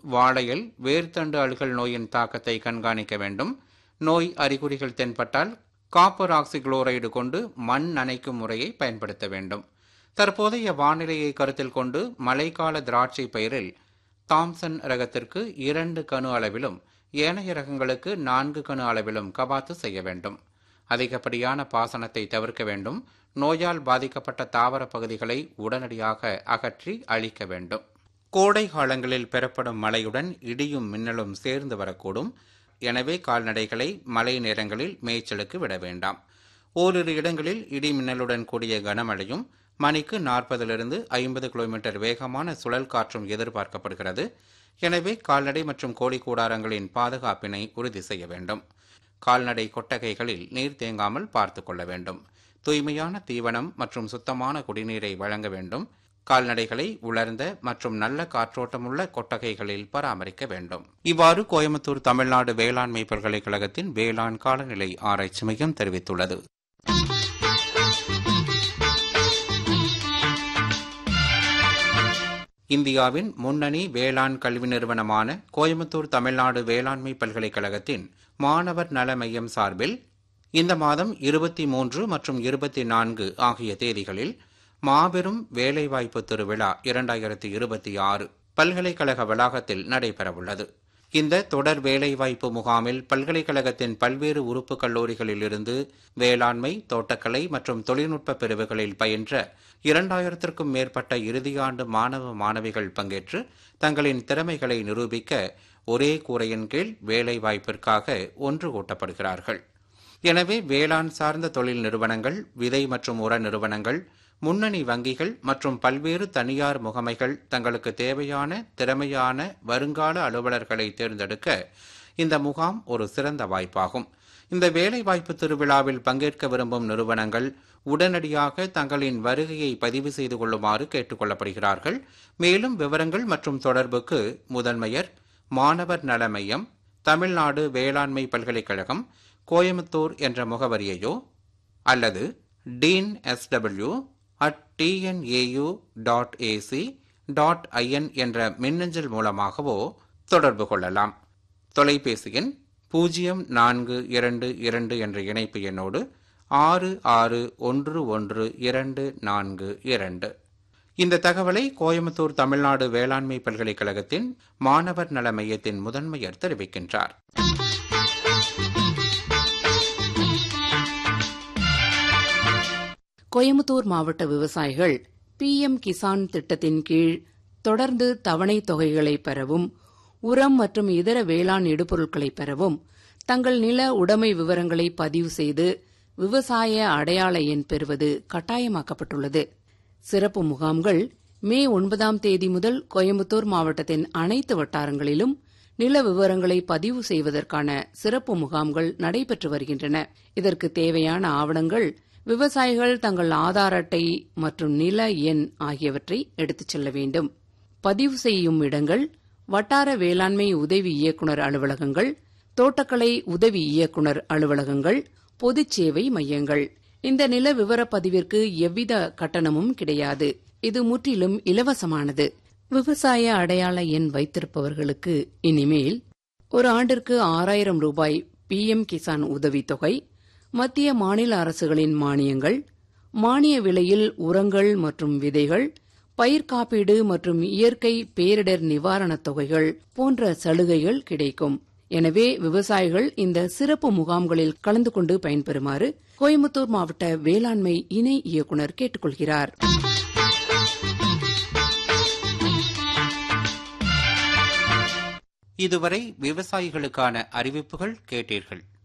வாழையில் வேர்த்தண்டு அழுகல் நோயின் தாக்கத்தை கண்காணிக்க வேண்டும் நோய் அறிகுறிகள் தென்பட்டால் காப்பர் ஆக்சிகுளோரைடு கொண்டு மண் நனைக்கும் முறையை பயன்படுத்த வேண்டும் தற்போதைய வானிலையை கருத்தில் கொண்டு மழைக்கால திராட்சை பயிரில் தாம்சன் ரகத்திற்கு இரண்டு கணு அளவிலும் ஏனைய ரகங்களுக்கு நான்கு கணு அளவிலும் கபாத்து செய்ய வேண்டும் அதிகப்படியான பாசனத்தை தவிர்க்க வேண்டும் நோயால் பாதிக்கப்பட்ட தாவர பகுதிகளை உடனடியாக அகற்றி அழிக்க வேண்டும் கோடை காலங்களில் பெறப்படும் மழையுடன் இடியும் மின்னலும் சேர்ந்து வரக்கூடும் எனவே கால்நடைகளை மழை நேரங்களில் மேய்ச்சலுக்கு விட வேண்டாம் ஓரிரு இடங்களில் இடி மின்னலுடன் கூடிய கனமழையும் மணிக்கு நாற்பதிலிருந்து ஐம்பது கிலோமீட்டர் வேகமான சுழல் காற்றும் எதிர்பார்க்கப்படுகிறது எனவே கால்நடை மற்றும் கோழி கூடாரங்களின் பாதுகாப்பினை உறுதி செய்ய வேண்டும் கால்நடை கொட்டகைகளில் நீர் தேங்காமல் பார்த்து கொள்ள வேண்டும் தூய்மையான தீவனம் மற்றும் சுத்தமான குடிநீரை வழங்க வேண்டும் கால்நடைகளை உலர்ந்த மற்றும் நல்ல காற்றோட்டமுள்ள கொட்டகைகளில் பராமரிக்க வேண்டும் இவ்வாறு கோயம்புத்தூர் தமிழ்நாடு வேளாண்மை பல்கலைக்கழகத்தின் வேளாண் காலநிலை ஆராய்ச்சி மையம் தெரிவித்துள்ளது இந்தியாவின் முன்னணி வேளாண் கல்வி நிறுவனமான கோயம்புத்தூர் தமிழ்நாடு வேளாண்மை பல்கலைக்கழகத்தின் மாணவர் நல மையம் சார்பில் இந்த மாதம் இருபத்தி மூன்று மற்றும் இருபத்தி நான்கு ஆகிய தேதிகளில் மாபெரும் வேலைவாய்ப்பு திருவிழா இரண்டாயிரத்தி இருபத்தி ஆறு பல்கலைக்கழக வளாகத்தில் நடைபெறவுள்ளது இந்த தொடர் வேலைவாய்ப்பு முகாமில் பல்கலைக்கழகத்தின் பல்வேறு உறுப்பு கல்லூரிகளிலிருந்து வேளாண்மை தோட்டக்கலை மற்றும் தொழில்நுட்ப பிரிவுகளில் பயின்ற இரண்டாயிரத்திற்கும் மேற்பட்ட இறுதியாண்டு மாணவ மாணவிகள் பங்கேற்று தங்களின் திறமைகளை நிரூபிக்க ஒரே கூரையின் கீழ் வேலை வாய்ப்பிற்காக ஒன்று கூட்டப்படுகிறார்கள் எனவே வேளாண் சார்ந்த தொழில் நிறுவனங்கள் விதை மற்றும் உர நிறுவனங்கள் முன்னணி வங்கிகள் மற்றும் பல்வேறு தனியார் முகமைகள் தங்களுக்கு தேவையான திறமையான வருங்கால அலுவலர்களை தேர்ந்தெடுக்க இந்த முகாம் ஒரு சிறந்த வாய்ப்பாகும் இந்த வேலைவாய்ப்பு திருவிழாவில் பங்கேற்க விரும்பும் நிறுவனங்கள் உடனடியாக தங்களின் வருகையை பதிவு செய்து கொள்ளுமாறு கேட்டுக்கொள்ளப்படுகிறார்கள் மேலும் விவரங்கள் மற்றும் தொடர்புக்கு முதன்மையர் மாணவர் நல மையம் தமிழ்நாடு வேளாண்மை பல்கலைக்கழகம் கோயம்புத்தூர் என்ற முகவரியையோ அல்லது dean SW at TNAU dot AC dot IN என்ற மின்னஞ்சல் மூலமாகவோ தொடர்பு கொள்ளலாம் தொலைபேசி எண் பூஜ்ஜியம் நான்கு இரண்டு இரண்டு என்ற இணைப்பு எண்ணோடு ஆறு ஆறு ஒன்று ஒன்று இரண்டு நான்கு இரண்டு இந்த தகவலை கோயம்புத்தூர் தமிழ்நாடு வேளாண்மை பல்கலைக்கழகத்தின் மாணவர் நல மையத்தின் முதன்மையர் தெரிவிக்கின்றார் கோயம்புத்தூர் மாவட்ட விவசாயிகள் பிஎம் கிசான் திட்டத்தின் கீழ் தொடர்ந்து தவணை தொகைகளை பெறவும் உரம் மற்றும் இதர வேளாண் இடுபொருட்களை பெறவும் தங்கள் நில உடைமை விவரங்களை பதிவு செய்து விவசாய அடையாள எண் பெறுவது கட்டாயமாக்கப்பட்டுள்ளது சிறப்பு முகாம்கள் மே ஒன்பதாம் தேதி முதல் கோயம்புத்தூர் மாவட்டத்தின் அனைத்து வட்டாரங்களிலும் நில விவரங்களை பதிவு செய்வதற்கான சிறப்பு முகாம்கள் நடைபெற்று வருகின்றன இதற்கு தேவையான ஆவணங்கள் விவசாயிகள் தங்கள் ஆதார் அட்டை மற்றும் நில எண் ஆகியவற்றை எடுத்துச் செல்ல வேண்டும் பதிவு செய்யும் இடங்கள் வட்டார வேளாண்மை உதவி இயக்குநர் அலுவலகங்கள் தோட்டக்கலை உதவி இயக்குநர் அலுவலகங்கள் பொதுச் சேவை மையங்கள் இந்த நில விவரப் பதிவிற்கு எவ்வித கட்டணமும் கிடையாது இது முற்றிலும் இலவசமானது விவசாய அடையாள எண் வைத்திருப்பவர்களுக்கு இனிமேல் ஒரு ஆண்டிற்கு ஆறாயிரம் ரூபாய் பிஎம் கிசான் உதவித்தொகை மத்திய மாநில அரசுகளின் மானியங்கள் மானிய விலையில் உரங்கள் மற்றும் விதைகள் பயிர் காப்பீடு மற்றும் இயற்கை பேரிடர் நிவாரணத் தொகைகள் போன்ற சலுகைகள் கிடைக்கும் எனவே விவசாயிகள் இந்த சிறப்பு முகாம்களில் கலந்து கொண்டு பயன்பெறுமாறு கோயம்புத்தூர் மாவட்ட வேளாண்மை இணை இயக்குநர் கேட்டுக்கொள்கிறார் இதுவரை விவசாயிகளுக்கான அறிவிப்புகள் கேட்டீர்கள்